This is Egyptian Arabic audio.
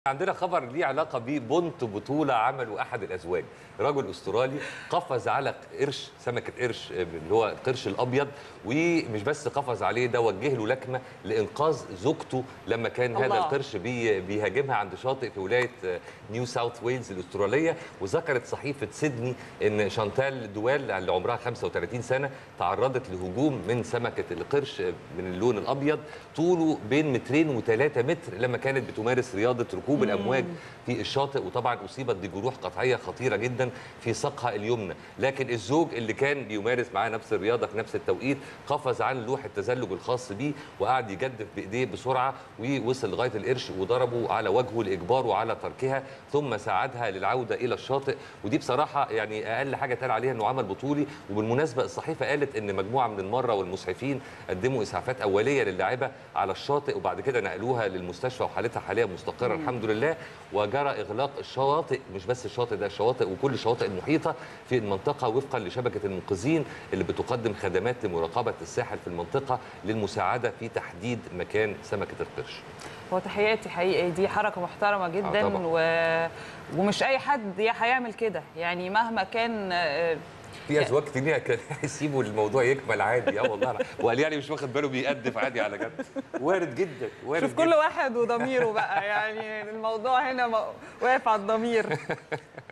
عندنا خبر ليه علاقه ببنت بطوله عمله احد الازواج رجل استرالي قفز على قرش سمكه قرش اللي هو القرش الابيض ومش بس قفز عليه ده وجه له لكمه لانقاذ زوجته لما كان هذا الله. القرش بي بيهاجمها عند شاطئ في ولايه نيو ساوث ويلز الاستراليه وذكرت صحيفه سيدني ان شانتال دوال اللي عمرها 35 سنه تعرضت لهجوم من سمكه القرش من اللون الابيض طوله بين مترين وثلاثة متر لما كانت بتمارس رياضه ركوب الامواج في الشاطئ وطبعا اصيبت بجروح قطعيه خطيره جدا في ساقها اليمنى لكن الزوج اللي كان بيمارس معاه نفس الرياضه في نفس التوقيت قفز عن لوح التزلج الخاص بيه وقعد يجدف بايديه بسرعه ووصل لغايه القرش وضربه على وجهه لاجباره على تركها ثم ساعدها للعوده الى الشاطئ ودي بصراحه يعني اقل حاجه اتقال عليها انه عمل بطولي وبالمناسبه الصحيفه قالت ان مجموعه من المره والمسعفين قدموا اسعافات اوليه للاعبه على الشاطئ وبعد كده نقلوها للمستشفى وحالتها حاليا مستقره الحمد لله وجرى اغلاق الشواطئ مش بس الشاطئ ده الشواطئ وكل الشواطئ المحيطه في المنطقه وفقا لشبكه المنقذين اللي بتقدم خدمات لمراقبه الساحل في المنطقه للمساعده في تحديد مكان سمكه القرش هو تحياتي حقيقي دي حركه محترمه جدا طبعاً. و... ومش اي حد يا هيعمل كده يعني مهما كان آه، في ازواج كتير كان يسيبوا الموضوع يكمل عادي اه والله وقال يعني مش واخد باله بيقدف عادي على جنب وارد جدا وارد شوف كل واحد وضميره بقى يعني الموضوع هنا م- واقف على الضمير